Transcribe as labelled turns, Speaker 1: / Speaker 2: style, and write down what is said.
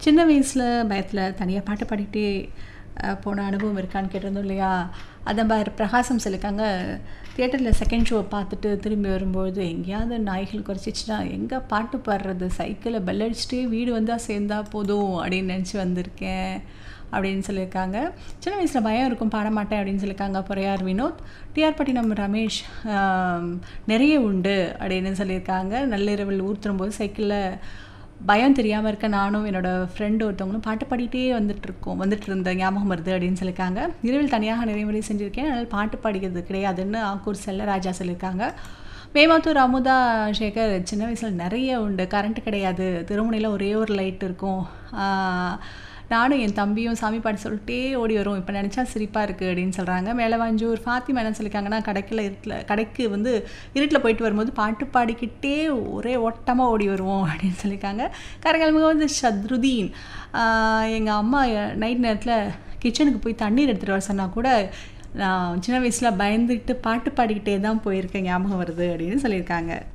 Speaker 1: சின்ன வயசில் பயத்தில் தனியாக பாட்டு பாடிக்கிட்டே அஹ், போன அனுபவம் இருக்கான்னு கேட்டிருந்தோம் இல்லையா அதை மாதிரி பிரகாசம் சொல்லியிருக்காங்க தியேட்டரில் செகண்ட் ஷோ பார்த்துட்டு திரும்பி வரும்பொழுது எங்கேயாவது நாய்கள் குறைச்சிச்சுன்னா எங்கே பாட்டு பாடுறது சைக்கிளில் பெல் அடிச்சுட்டே வீடு வந்தால் சேர்ந்தா போதும் அப்படின்னு நினச்சி வந்திருக்கேன் அப்படின்னு சொல்லியிருக்காங்க சின்ன வயசில் பயம் இருக்கும் பாட மாட்டேன் அப்படின்னு சொல்லியிருக்காங்க பொறையார் வினோத் டிஆர் பட்டினம் ரமேஷ் ஆம், நிறைய உண்டு அப்படின்னு சொல்லியிருக்காங்க நள்ளிரவில் ஊர் திரும்பும்போது சைக்கிளில் பயம் தெரியாமல் இருக்க நானும் என்னோட ஃப்ரெண்டு ஒருத்தவங்களும் பாட்டு பாடிட்டே வந்துட்டு இருக்கோம் வந்துட்டு இருந்த ஞாபகம் வருது அப்படின்னு சொல்லியிருக்காங்க இரவில் தனியாக நிறைய முறை செஞ்சுருக்கேன் அதனால் பாட்டு பாடிக்கிறது கிடையாதுன்னு ஆக்கூர் செல்லராஜா சொல்லியிருக்காங்க மேமாத்தூர் அமுதா சேகர் சின்ன வயசில் நிறைய உண்டு கரண்ட் கிடையாது திருமுனையில் ஒரே ஒரு லைட் இருக்கும் ஆஹ், நானும் என் தம்பியும் சாமி பாட்டு சொல்லிட்டே ஓடி வரும் இப்போ நினச்சா சிரிப்பாக இருக்குது அப்படின்னு சொல்கிறாங்க மேலவாஞ்சூர் ஃபாத்திமா என்ன சொல்லியிருக்காங்கன்னா கடைக்கில் இருட்டில் கடைக்கு வந்து இருட்டில் போயிட்டு வரும்போது பாட்டு பாடிக்கிட்டே ஒரே ஓட்டமாக ஓடி வருவோம் அப்படின்னு சொல்லியிருக்காங்க கரங்கல்முக வந்து ஷத்ருதீன் எங்கள் அம்மா நைட் நேரத்தில் கிச்சனுக்கு போய் தண்ணீர் எடுத்துகிட்டு வர சொன்னால் கூட நான் சின்ன வயசில் பயந்துக்கிட்டு பாட்டு பாடிக்கிட்டே தான் போயிருக்கேன் ஞாபகம் வருது அப்படின்னு சொல்லியிருக்காங்க